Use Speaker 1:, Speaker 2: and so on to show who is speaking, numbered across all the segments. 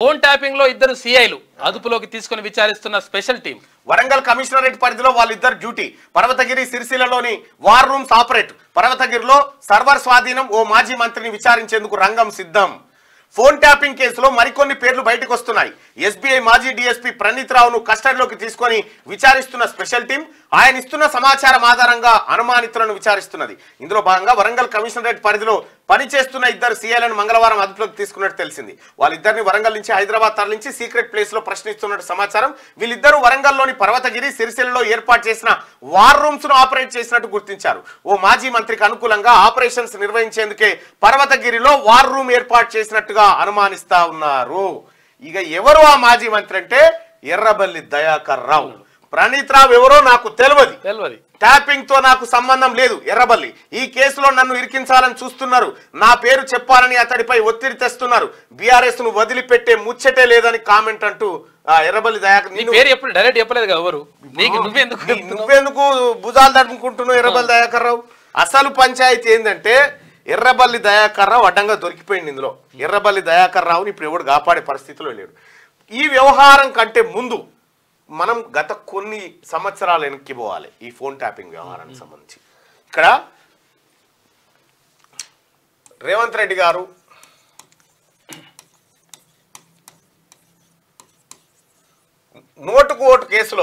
Speaker 1: Phone tapping లో ఇద్దరు సిఐలు అదుపులోకి తీసుకుని విచారిస్తున్న స్పెషల్ టీం
Speaker 2: వరంగల్ కమిషనరేట్ పరిధిలో వాళ్ళిద్దరు డ్యూటీ పర్వతగిరి సిరిసిల్లలోని వార్ రూమ్స్ ఆపరేట్ పర్వతగిరిలో సర్వర్ స్వాధీనం ఓ మాజీ మంత్రిని విచారించేందుకు రంగం సిద్ధం ఫోన్ ట్యాపింగ్ కేసులో మరికొన్ని పేర్లు బయటకు వస్తున్నాయి ఎస్బీఐ మాజీ డీఎస్పీ ప్రణీత్ రావును కస్టడీలోకి తీసుకొని విచారిస్తున్న స్పెషల్ టీం ఆయన ఇస్తున్న సమాచారం ఆధారంగా అనుమానితులను విచారిస్తున్నది ఇందులో భాగంగా వరంగల్ కమిషనరేట్ పరిధిలో పనిచేస్తున్న ఇద్దరు సీఐలను మంగళవారం అదుపులోకి తీసుకున్నట్టు తెలిసింది వాళ్ళిద్దరిని వరంగల్ నుంచి హైదరాబాద్ తరలించి సీక్రెట్ ప్లేస్ లో ప్రశ్నిస్తున్నట్టు సమాచారం వీళ్ళిద్దరూ వరంగల్లోని పర్వతగిరి సిరిసిల్లలో ఏర్పాటు చేసిన వార్ రూమ్స్ ను ఆపరేట్ చేసినట్టు గుర్తించారు ఓ మాజీ మంత్రికి అనుకూలంగా ఆపరేషన్స్ నిర్వహించేందుకే పర్వతగిరిలో వార్ రూమ్ ఏర్పాటు చేసినట్టుగా అనుమానిస్తా ఉన్నారు ఇక ఎవరు ఆ మాజీ మంత్రి అంటే ఎర్రబల్లి దయాకర్ రావు ప్రణీత్ రావు ఎవరో నాకు తెలియదు
Speaker 1: తెలియదు
Speaker 2: ట్యాపింగ్ తో నాకు సంబంధం లేదు ఎర్రబల్లి ఈ కేసులో నన్ను ఇరికించాలని చూస్తున్నారు నా పేరు చెప్పాలని అతడిపై ఒత్తిడి తెస్తున్నారు బీఆర్ఎస్ ను వదిలిపెట్టే ముచ్చటే లేదని కామెంట్ అంటూ ఆ, ఎర్రబల్లి దయాకర్
Speaker 1: నీ
Speaker 2: నిన్ను-
Speaker 1: పేరు ఎప్పుడు డైరెక్ట్ చెప్పలేదు కదా ఎవరు నీకు నువ్వెందుకు
Speaker 2: నీ- నువ్వెందుకు భుజాలు తడుముకుంటున్నావు ఎర్రబల్లి దయాకర్ రావు అసలు పంచాయతీ ఏంటంటే ఎర్రబల్లి దయాకర్ రావు అడ్డంగా దొరికిపోయింది ఇందులో ఎర్రబల్లి దయాకర్ రావుని ఇప్పుడు ఎవడు కాపాడే పరిస్థితిలో లేడు ఈ వ్యవహారం కంటే ముందు మనం గత కొన్ని సంవత్సరాలు వెనక్కి పోవాలి ఈ ఫోన్ ట్యాపింగ్ వ్యవహారానికి సంబంధించి ఇక్కడ రేవంత్ రెడ్డి గారు నోటుకు ఓటు కేసులో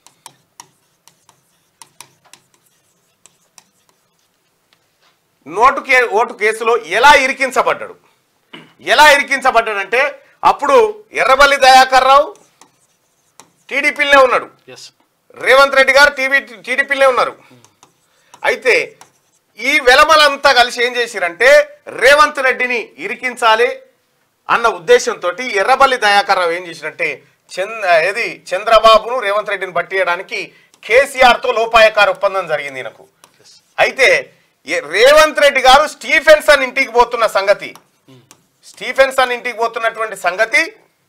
Speaker 2: నోటు కే ఓటు కేసులో ఎలా ఇరికించబడ్డాడు ఎలా ఇరికించబడ్డాడంటే అప్పుడు ఎర్రబల్లి దయాకర్ రావు టీడీపీలోనే ఉన్నాడు
Speaker 1: ఎస్
Speaker 2: రేవంత్ రెడ్డి గారు టీవీ టీడీపీలో ఉన్నారు అయితే ఈ వెలమలంతా కలిసి ఏం చేసిరంటే రేవంత్ రెడ్డిని ఇరికించాలి అన్న ఉద్దేశంతో ఎర్రబల్లి దయాకర్ రావు ఏం చేసిరంటే చంద్ ఏది చంద్రబాబును రేవంత్ రెడ్డిని బట్టియడానికి కేసీఆర్తో లోపాయకార ఒప్పందం జరిగింది ఈయనకు అయితే ఏ- రేవంత్ రెడ్డి గారు స్టీఫెన్సన్ ఇంటికి పోతున్న సంగతి స్టీఫెన్సన్ ఇంటికి పోతున్నటువంటి సంగతి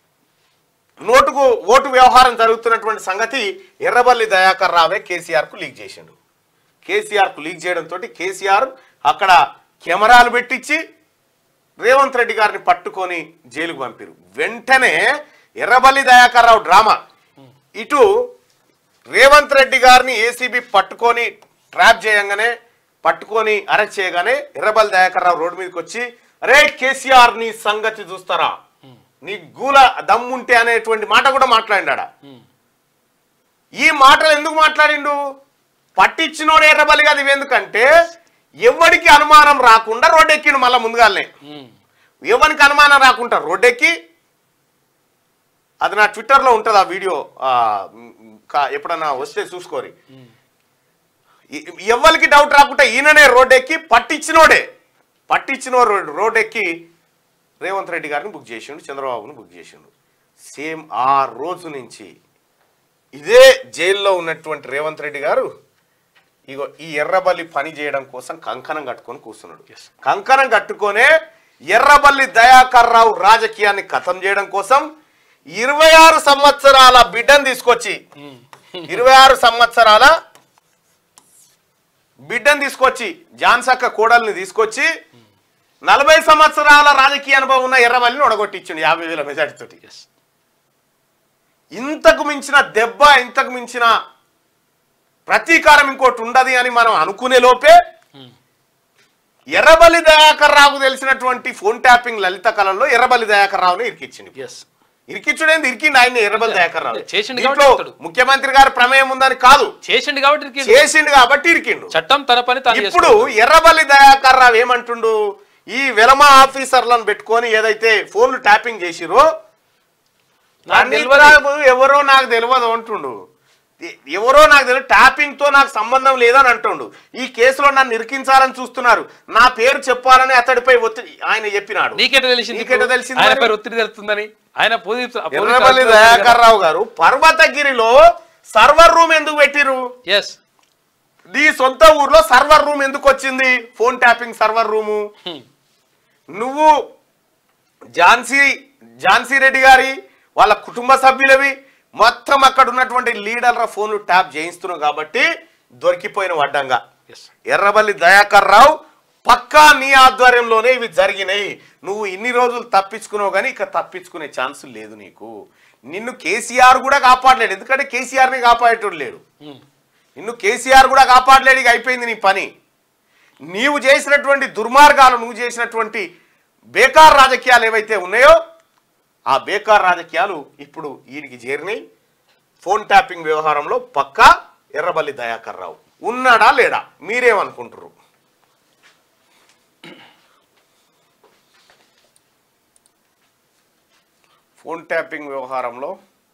Speaker 2: నోటుకు ఓటు వ్యవహారం జరుగుతున్నటువంటి సంగతి ఎర్రబల్లి దయాకర్ రావే కేసీఆర్ కు లీక్ చేసిండు కేసీఆర్ కు లీక్ చేయడంతో కేసీఆర్ అక్కడ కెమెరాలు పెట్టించి రేవంత్ రెడ్డి గారిని పట్టుకొని జైలుకు పంపారు వెంటనే ఎర్రబల్లి దయాకర్ రావు డ్రామా ఇటు రేవంత్ రెడ్డి గారిని ఏసీబీ పట్టుకొని ట్రాప్ చేయంగానే పట్టుకొని అరెస్ట్ చేయగానే ఎర్రబల్లి దయాకర్ రావు రోడ్డు మీదకి వచ్చి అరే కేసీఆర్ నీ సంగతి చూస్తారా నీ గూల దమ్ముంటే అనేటువంటి మాట కూడా మాట్లాడినాడా ఈ మాటలు ఎందుకు మాట్లాడిండు పట్టించినోడు ఎర్రబల్లి కాదు ఇవెందుకంటే ఎవరికి అనుమానం రాకుండా రోడ్డెక్కిండు మళ్ళా ముందుగానే ఎవరికి అనుమానం రాకుండా రోడ్డెక్కి అది నా ట్విట్టర్లో ఉంటుంది ఆ వీడియో ఆ, మ్, కా- ఎప్పుడన్నా వస్తే చూసుకోరి ఎ- ఎవరికి డౌట్ రాకుండా ఈయననే రోడ్డెక్కి పట్టించినోడే పట్టించినో రోడ్ రోడ్డెక్కి రేవంత్ రెడ్డి గారిని బుక్ చేసిండు చంద్రబాబును బుక్ చేసిండు సేమ్ ఆ రోజు నుంచి ఇదే జైల్లో ఉన్నటువంటి రేవంత్ రెడ్డి గారు ఇగో ఈ ఎర్రబల్లి పని చేయడం కోసం కంకణం కట్టుకొని కూర్చున్నాడు కంకణం కట్టుకొనే ఎర్రబల్లి దయాకర్ రావు రాజకీయాన్ని ఖతం చేయడం కోసం ఇరవై ఆరు సంవత్సరాల బిడ్డను తీసుకొచ్చి ఇరవై ఆరు సంవత్సరాల బిడ్డను తీసుకొచ్చి జాన్సక్క కోడల్ని తీసుకొచ్చి నలభై సంవత్సరాల రాజకీయ అనుభవం ఉన్న ఎర్రబల్లిని ఒడగొట్టించిండు యాభై వేల మెజార్టీతోటి
Speaker 1: ఎస్
Speaker 2: ఇంతకు మించిన దెబ్బ ఇంతకు మించిన ప్రతీకారం ఇంకోటి ఉండదు అని మనం అనుకునే లోపే ఎర్రబల్లి దయాకర్ రావుకు తెలిసినటువంటి ఫోన్ ట్యాపింగ్ లలిత కళల్లో ఎర్రబల్లి దయాకర్ రావుని ఇరికిచ్చింది
Speaker 1: ఎస్
Speaker 2: ఇరికిచ్చుడేంది ఇరికిండి ఆయన ఎర్రబల్లి దయాకర్ రావు
Speaker 1: చేసిండు
Speaker 2: దీంట్లో
Speaker 1: కాబట్టి ఇస్తాడు.
Speaker 2: ముఖ్యమంత్రి గారి ప్రమేయం ఉందని కాదు
Speaker 1: చేసిండు కాబట్టి ఇరికిండు.
Speaker 2: చేసిండు కాబట్టి ఇరికిండు
Speaker 1: చట్టం తన పని తాను
Speaker 2: ఇప్పుడు
Speaker 1: చేసుకుంటుంది.
Speaker 2: ఎర్రబల్లి దయాకర్ రావు ఏమంటుండు ఈ వెలమ ఆఫీసర్లను పెట్టుకొని ఏదైతే ఫోన్లు ట్యాపింగ్ చేసిరో
Speaker 1: నాకు
Speaker 2: అనిల్
Speaker 1: తెలియదు.
Speaker 2: రావు ఎవరో నాకు తెలియదు అంటుండు ఎ- ఎవరో నాకు తెలియదు ట్యాపింగ్ తో నాకు సంబంధం లేదని అంటుండు ఈ కేసులో నన్ను ఇరికించాలని చూస్తున్నారు నా పేరు చెప్పాలని అతడిపై ఒత్తిడి ఆయన చెప్పినాడు
Speaker 1: నీకెట తెలిసింది
Speaker 2: నీకెట
Speaker 1: ఇప్పుడు?
Speaker 2: తెలిసింది
Speaker 1: ఆయన
Speaker 2: మరి?
Speaker 1: పేరు ఒత్తిడి తెలుస్తుందని ఆయన పోలీసు
Speaker 2: ఎర్రబల్లి దయాకర్ రావు గారు పర్వతగిరిలో సర్వర్ రూమ్ ఎందుకు పెట్టిరు
Speaker 1: ఎస్
Speaker 2: నీ సొంత ఊర్లో సర్వర్ రూమ్ ఎందుకు వచ్చింది ఫోన్ ట్యాపింగ్ సర్వర్ రూము నువ్వు ఝాన్సీ ఝాన్సీ రెడ్డి గారి వాళ్ళ కుటుంబ సభ్యులవి మొత్తం అక్కడ ఉన్నటువంటి లీడర్ల ఫోన్లు ట్యాప్ చేయిస్తున్నావు కాబట్టి దొరికిపోయిన అడ్డంగా
Speaker 1: ఎస్
Speaker 2: ఎర్రబల్లి దయాకర్ రావు పక్కా నీ ఆధ్వర్యంలోనే ఇవి జరిగినాయి నువ్వు ఇన్ని రోజులు తప్పించుకున్నావు కానీ ఇక తప్పించుకునే ఛాన్స్ లేదు నీకు నిన్ను కేసీఆర్ కూడా కాపాడలేడు ఎందుకంటే కేసీఆర్ని కాపాడేటోడు లేడు నిన్ను కేసీఆర్ కూడా కాపాడలేడు ఇక అయిపోయింది నీ పని నీవు చేసినటువంటి దుర్మార్గాలు నువ్వు చేసినటువంటి బేకార్ రాజకీయాలు ఏవైతే ఉన్నాయో ఆ బేకార్ రాజకీయాలు ఇప్పుడు వీడికి చేరినాయి ఫోన్ ట్యాపింగ్ వ్యవహారంలో పక్కా ఎర్రబల్లి దయాకర్ రావు ఉన్నాడా లేడా మీరేమనుకుంటారు ఫోన్ ట్యాపింగ్ వ్యవహారంలో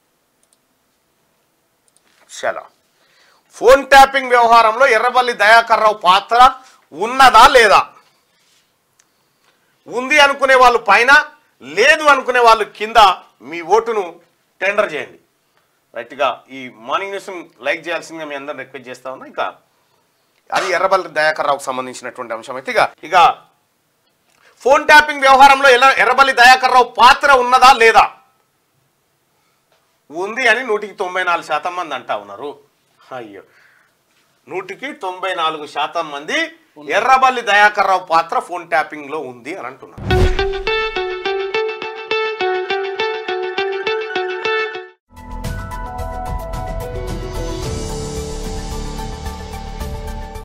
Speaker 2: చలా ఫోన్ ట్యాపింగ్ వ్యవహారంలో ఎర్రబల్లి దయాకర్ రావు పాత్ర ఉన్నదా లేదా ఉంది అనుకునే వాళ్ళు పైన లేదు అనుకునే వాళ్ళు కింద మీ ఓటును టెండర్ చేయండి రైట్గా ఈ మార్నింగ్ న్యూస్ లైక్ చేయాల్సిందిగా మీ అందరిని రిక్వెస్ట్ చేస్తా ఉన్నా ఇక అది ఎర్రబల్లి దయాకర్ రావుకు సంబంధించినటువంటి అంశం అయితే ఇక ఇక ఫోన్ ట్యాపింగ్ వ్యవహారంలో ఎర్ర ఎర్రబల్లి దయాకర్ రావు పాత్ర ఉన్నదా లేదా ఉంది అని నూటికి తొంభై నాలుగు శాతం మంది అంటా ఉన్నారు అయ్యో నూటికి తొంభై నాలుగు శాతం మంది ఎర్రబల్లి దయాకర్ రావు పాత్ర ఫోన్ ట్యాపింగ్ లో ఉంది అని అంటున్నారు